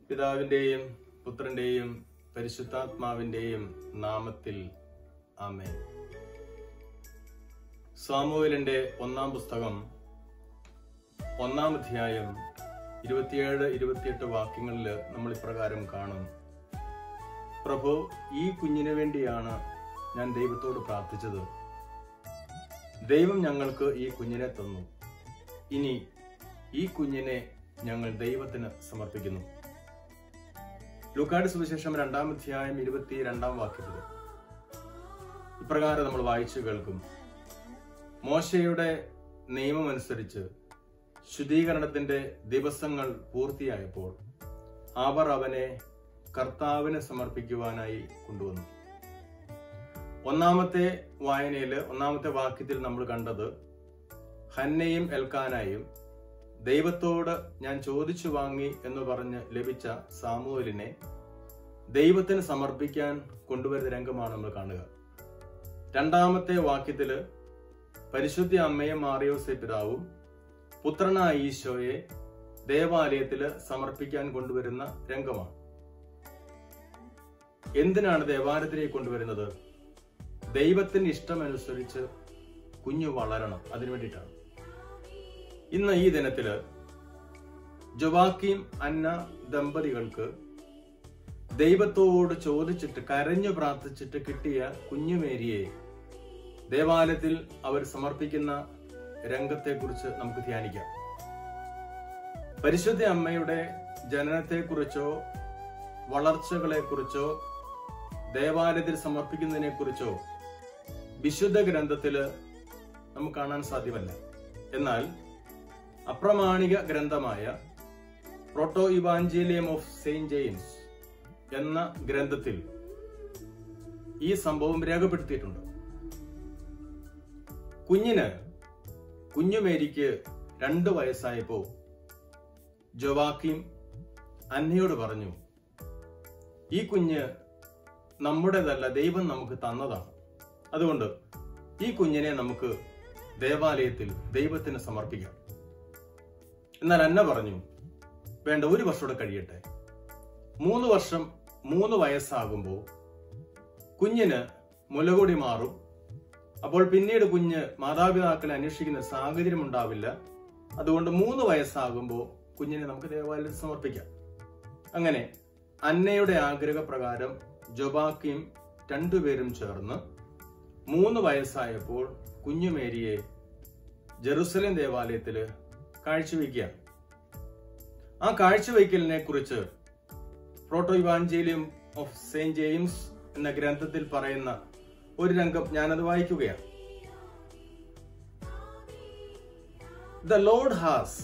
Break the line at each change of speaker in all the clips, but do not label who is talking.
പിതാവിന്റെയും പുത്രന്റെയും പരിശുദ്ധാത്മാവിന്റെയും നാമത്തിൽ ആമേൻ സാമുവേലിന്റെ ഒന്നാം പുസ്തകം ഒന്നാം അധ്യായം ഇരുപത്തിയേഴ് ഇരുപത്തിയെട്ട് വാക്യങ്ങളിൽ നമ്മൾ ഇപ്രകാരം കാണും പ്രഭു ഈ കുഞ്ഞിനു വേണ്ടിയാണ് ഞാൻ ദൈവത്തോട് പ്രാർത്ഥിച്ചത് ദൈവം ഞങ്ങൾക്ക് ഈ കുഞ്ഞിനെ തന്നു ഇനി ഈ കുഞ്ഞിനെ ഞങ്ങൾ ദൈവത്തിന് സമർപ്പിക്കുന്നു ലൂക്കാട് സുവിശേഷം രണ്ടാം അധ്യായം ഇരുപത്തി രണ്ടാം വാക്യത്തിൽ ഇപ്രകാരം നമ്മൾ വായിച്ചു കേൾക്കും മോശയുടെ നിയമമനുസരിച്ച് ശുദ്ധീകരണത്തിന്റെ ദിവസങ്ങൾ പൂർത്തിയായപ്പോൾ അവർ അവനെ കർത്താവിന് സമർപ്പിക്കുവാനായി കൊണ്ടുവന്നു ഒന്നാമത്തെ വായനയിൽ ഒന്നാമത്തെ വാക്യത്തിൽ നമ്മൾ കണ്ടത് ഹന്നയും എൽക്കാനായും ദൈവത്തോട് ഞാൻ ചോദിച്ചു വാങ്ങി എന്ന് പറഞ്ഞ് ലഭിച്ച സാമുവലിനെ ദൈവത്തിന് സമർപ്പിക്കാൻ കൊണ്ടുവരുന്ന രംഗമാണ് നമ്മൾ കാണുക രണ്ടാമത്തെ വാക്യത്തില് പരിശുദ്ധ അമ്മയും മാറിയോസെ പിതാവും പുത്രനായ ഈശോയെ ദേവാലയത്തിൽ സമർപ്പിക്കാൻ കൊണ്ടുവരുന്ന രംഗമാണ് എന്തിനാണ് ദേവാലയത്തിലേക്ക് കൊണ്ടുവരുന്നത് ദൈവത്തിന് ഇഷ്ടമനുസരിച്ച് കുഞ്ഞു വളരണം അതിനു വേണ്ടിയിട്ടാണ് ഇന്ന് ഈ ദിനത്തില് ജവാക്കിയും അന്ന ദമ്പതികൾക്ക് ദൈവത്തോട് ചോദിച്ചിട്ട് കരഞ്ഞു പ്രാർത്ഥിച്ചിട്ട് കിട്ടിയ കുഞ്ഞുമേരിയെ ദേവാലയത്തിൽ അവർ സമർപ്പിക്കുന്ന രംഗത്തെക്കുറിച്ച് നമുക്ക് ധ്യാനിക്കാം പരിശുദ്ധ അമ്മയുടെ ജനനത്തെക്കുറിച്ചോ വളർച്ചകളെക്കുറിച്ചോ ദേവാലയത്തിൽ സമർപ്പിക്കുന്നതിനെ കുറിച്ചോ വിശുദ്ധ ഗ്രന്ഥത്തില് നമുക്ക് കാണാൻ സാധ്യമല്ല എന്നാൽ അപ്രമാണിക ഗ്രന്ഥമായ Protoevangelium of Saint James എന്ന ഗ്രന്ഥത്തിൽ ഈ സംഭവം രേഖപ്പെടുത്തിയിട്ടുണ്ട് കുഞ്ഞിന് കുഞ്ഞുമേരിക്ക് രണ്ട് വയസ്സായപ്പോ ജോവാക്കിം അന്നയോട് പറഞ്ഞു ഈ കുഞ്ഞ് നമ്മുടേതല്ല ദൈവം നമുക്ക് തന്നതാണ് അതുകൊണ്ട് ഈ കുഞ്ഞിനെ നമുക്ക് ദേവാലയത്തിൽ ദൈവത്തിന് സമർപ്പിക്കാം എന്നാൽ അന്ന പറഞ്ഞു വേണ്ട ഒരു വർഷം കഴിയട്ടെ മൂന്ന് വർഷം മൂന്ന് വയസ്സാകുമ്പോൾ കുഞ്ഞിന് മുലകൂടി മാറും അപ്പോൾ പിന്നീട് കുഞ്ഞ് മാതാപിതാക്കളെ അന്വേഷിക്കുന്ന സാഹചര്യം ഉണ്ടാവില്ല അതുകൊണ്ട് മൂന്ന് വയസ്സാകുമ്പോൾ കുഞ്ഞിനെ നമുക്ക് ദേവാലയത്തിൽ സമർപ്പിക്കാം അങ്ങനെ അന്നയുടെ ആഗ്രഹപ്രകാരം ജൊബാക്കിയും രണ്ടുപേരും ചേർന്ന് മൂന്ന് വയസ്സായപ്പോൾ കുഞ്ഞുമേരിയെ ജെറുസലേം ദേവാലയത്തില് കാഴ്ചവെക്കുക ആ കാഴ്ചവെക്കലിനെ കുറിച്ച് Protoevangelium of Saint James എന്ന ഗ്രന്ഥത്തിൽ പറയുന്ന ഒരു രംഗം ഞാനത് വായിക്കുകയാണ് the Lord has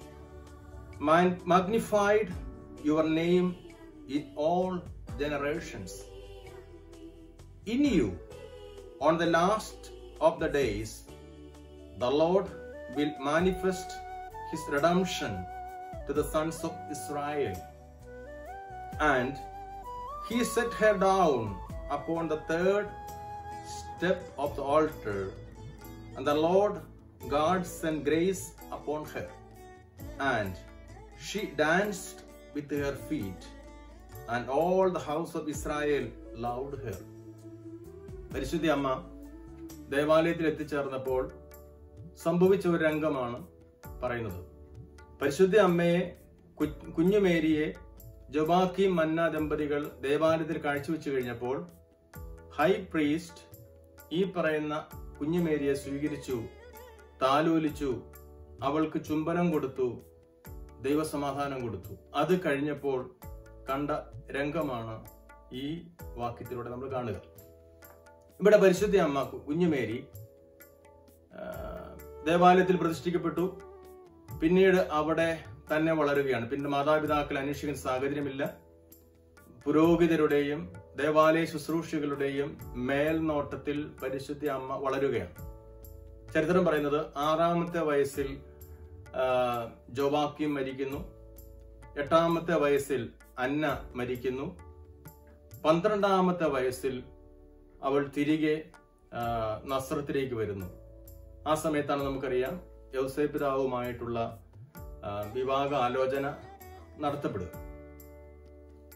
magnified your name in all generations. In you, on the last of the days, the Lord will manifest his redemption to the sons of Israel. And he set her down upon the third step of the altar, and the Lord God sent grace upon her. And she danced with her feet, and all the house of Israel loved her. പരിശുദ്ധി അമ്മ ദേവാലയത്തിൽ എത്തിച്ചേർന്നപ്പോൾ സംഭവിച്ച ഒരു രംഗമാണ് പറയുന്നത് പരിശുദ്ധ അമ്മയെ കു- കുഞ്ഞുമേരിയെ ജൊബാക്കി മന്ന ദമ്പതികൾ ദേവാലയത്തിൽ കാഴ്ചവെച്ചു കഴിഞ്ഞപ്പോൾ ഹൈ പ്രീസ്റ്റ് ഈ പറയുന്ന കുഞ്ഞുമേരിയെ സ്വീകരിച്ചു താലോലിച്ചു അവൾക്ക് ചുംബനം കൊടുത്തു ദൈവസമാധാനം കൊടുത്തു അത് കഴിഞ്ഞപ്പോൾ കണ്ട രംഗമാണ് ഈ വാക്യത്തിലൂടെ നമ്മൾ കാണുക ഇവിടെ പരിശുദ്ധ അമ്മ കു- കുഞ്ഞുമേരി ആ, ദേവാലയത്തിൽ പ്രതിഷ്ഠിക്കപ്പെട്ടു പിന്നീട് അവിടെ തന്നെ വളരുകയാണ് പിന്നെ മാതാപിതാക്കളെ അന്വേഷിക്കുന്ന സാഹചര്യമില്ല പുരോഹിതരുടെയും ദേവാലയ ശുശ്രൂഷകളുടെയും മേൽനോട്ടത്തിൽ പരിശുദ്ധ അമ്മ വളരുകയാണ് ചരിത്രം പറയുന്നത് ആറാമത്തെ വയസ്സിൽ ആ, ജോവാക്യം മരിക്കുന്നു എട്ടാമത്തെ വയസ്സിൽ അന്ന മരിക്കുന്നു പന്ത്രണ്ടാമത്തെ വയസ്സിൽ അവൾ തിരികെ ആ, നസ്രത്തിലേക്ക് വരുന്നു ആ സമയത്താണ് നമുക്കറിയാം യൗസേ പിതാവുമായിട്ടുള്ള ആ, വിവാഹ ആലോചന നടത്തപ്പെടുക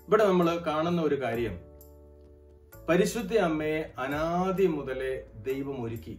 ഇവിടെ നമ്മൾ കാണുന്ന ഒരു കാര്യം പരിശുദ്ധ അമ്മയെ അനാദി മുതലേ ദൈവം ഒരുക്കി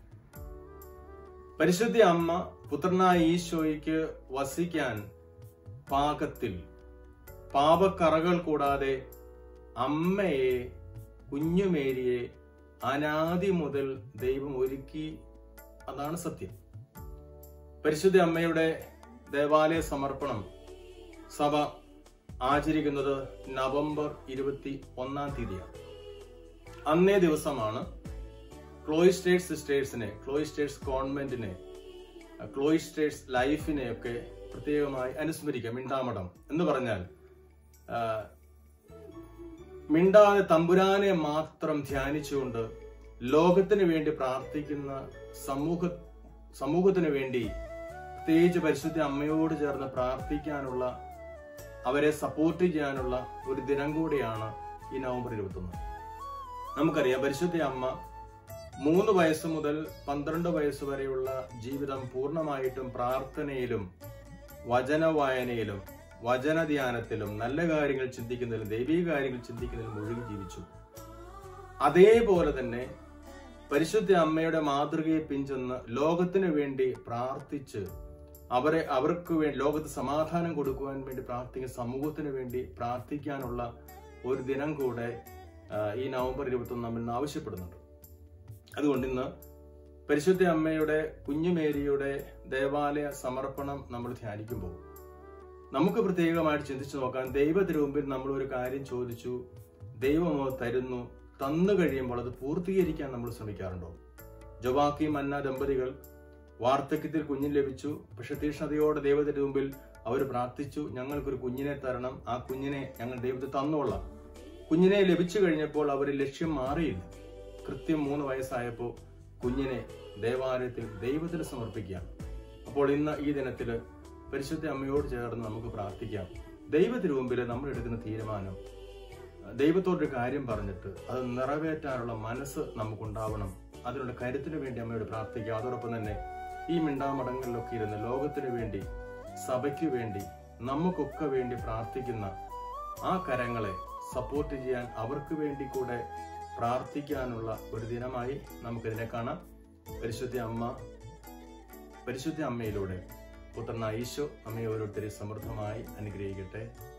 പരിശുദ്ധ അമ്മ പുത്രനായ ഈശോയ്ക്ക് വസിക്കാൻ പാകത്തിൽ പാപക്കറകൾ കൂടാതെ അമ്മയെ കുഞ്ഞുമേരിയെ അനാദി മുതൽ ദൈവം ഒരുക്കി അതാണ് സത്യം പരിശുദ്ധ അമ്മയുടെ ദേവാലയ സമർപ്പണം സഭ ആചരിക്കുന്നത് നവംബർ ഇരുപത്തി ഒന്നാം തീയതിയാണ് അന്നേ ദിവസമാണ് ക്ലോയിസ്റ്റേഴ്സ് സിസ്റ്റേഴ്സിനെ ക്ലോയിസ്റ്റേഴ്സ് കോൺവെന്റിനെ ക്ലോയിസ്റ്റേഴ്സ് ലൈഫിനെ ഒക്കെ പ്രത്യേകമായി അനുസ്മരിക്കുക മിണ്ടാമഠം എന്ന് പറഞ്ഞാൽ ആ, മിണ്ടാതെ തമ്പുരാനെ മാത്രം ധ്യാനിച്ചുകൊണ്ട് ലോകത്തിന് വേണ്ടി പ്രാർത്ഥിക്കുന്ന സമൂഹ സമൂഹത്തിന് വേണ്ടി പ്രത്യേകിച്ച് പരിശുദ്ധ അമ്മയോട് ചേർന്ന് പ്രാർത്ഥിക്കാനുള്ള അവരെ സപ്പോർട്ട് ചെയ്യാനുള്ള ഒരു ദിനം കൂടിയാണ് ഈ നവംബർ ഇരുപത്തൊന്ന് നമുക്കറിയാം പരിശുദ്ധ അമ്മ മൂന്ന് വയസ്സ് മുതൽ പന്ത്രണ്ട് വയസ്സ് വരെയുള്ള ജീവിതം പൂർണ്ണമായിട്ടും പ്രാർത്ഥനയിലും വചന വായനയിലും വചന ധ്യാനത്തിലും നല്ല കാര്യങ്ങൾ ചിന്തിക്കുന്നതിലും ദൈവിക കാര്യങ്ങൾ ചിന്തിക്കുന്നതിലും മുഴുകി ജീവിച്ചു അതേപോലെ തന്നെ പരിശുദ്ധ അമ്മയുടെ മാതൃകയെ പിഞ്ചെന്ന് ലോകത്തിന് വേണ്ടി പ്രാർത്ഥിച്ച് അവരെ അവർക്ക് വേണ്ടി ലോകത്ത് സമാധാനം കൊടുക്കുവാൻ വേണ്ടി പ്രാർത്ഥിക്കുന്ന സമൂഹത്തിന് വേണ്ടി പ്രാർത്ഥിക്കാനുള്ള ഒരു ദിനം കൂടെ ആ, ഈ നവംബർ ഇരുപത്തൊന്ന് നമ്മൾ ഇന്ന് ആവശ്യപ്പെടുന്നുണ്ട് അതുകൊണ്ട് ഇന്ന് പരിശുദ്ധ അമ്മയുടെ കുഞ്ഞുമേരിയുടെ ദേവാലയ സമർപ്പണം നമ്മൾ ധ്യാനിക്കുമ്പോൾ നമുക്ക് പ്രത്യേകമായിട്ട് ചിന്തിച്ചു നോക്കാൻ ദൈവത്തിന് മുമ്പിൽ നമ്മൾ ഒരു കാര്യം ചോദിച്ചു ദൈവം അത് തരുന്നു തന്നു കഴിയുമ്പോൾ അത് പൂർത്തീകരിക്കാൻ നമ്മൾ ശ്രമിക്കാറുണ്ടോ ജവാക്കി മന്ന ദമ്പതികൾ വാർദ്ധക്യത്തിൽ കുഞ്ഞിന് ലഭിച്ചു പക്ഷെ തീഷ്ണതയോടെ ദൈവത്തിന്റെ മുമ്പിൽ അവർ പ്രാർത്ഥിച്ചു ഞങ്ങൾക്കൊരു കുഞ്ഞിനെ തരണം ആ കുഞ്ഞിനെ ഞങ്ങൾ ദൈവത്തെ തന്നോളാം കുഞ്ഞിനെ ലഭിച്ചു കഴിഞ്ഞപ്പോൾ അവർ ലക്ഷ്യം മാറിയില്ല കൃത്യം മൂന്ന് വയസ്സായപ്പോൾ കുഞ്ഞിനെ ദേവാലയത്തിൽ ദൈവത്തിന് സമർപ്പിക്കുകയാണ് അപ്പോൾ ഇന്ന് ഈ ദിനത്തില് പരിശുദ്ധ അമ്മയോട് ചേർന്ന് നമുക്ക് പ്രാർത്ഥിക്കാം ദൈവത്തിന് മുമ്പിൽ നമ്മൾ എടുക്കുന്ന തീരുമാനം ദൈവത്തോടൊരു കാര്യം പറഞ്ഞിട്ട് അത് നിറവേറ്റാനുള്ള മനസ്സ് നമുക്കുണ്ടാവണം അതിനുള്ള കരുത്തിന് വേണ്ടി അമ്മയോട് പ്രാർത്ഥിക്കുക അതോടൊപ്പം തന്നെ ഈ മിണ്ടാമടങ്ങളിലൊക്കെ ഇരുന്ന് ലോകത്തിന് വേണ്ടി സഭയ്ക്ക് വേണ്ടി നമുക്കൊക്കെ വേണ്ടി പ്രാർത്ഥിക്കുന്ന ആ കരങ്ങളെ സപ്പോർട്ട് ചെയ്യാൻ അവർക്ക് വേണ്ടി കൂടെ പ്രാർത്ഥിക്കാനുള്ള ഒരു ദിനമായി നമുക്കിതിനെ കാണാം പരിശുദ്ധ അമ്മ പരിശുദ്ധ അമ്മയിലൂടെ പുത്രനായ ഈശോ അമ്മയെ ഓരോരുത്തരെ സമൃദ്ധമായി അനുഗ്രഹിക്കട്ടെ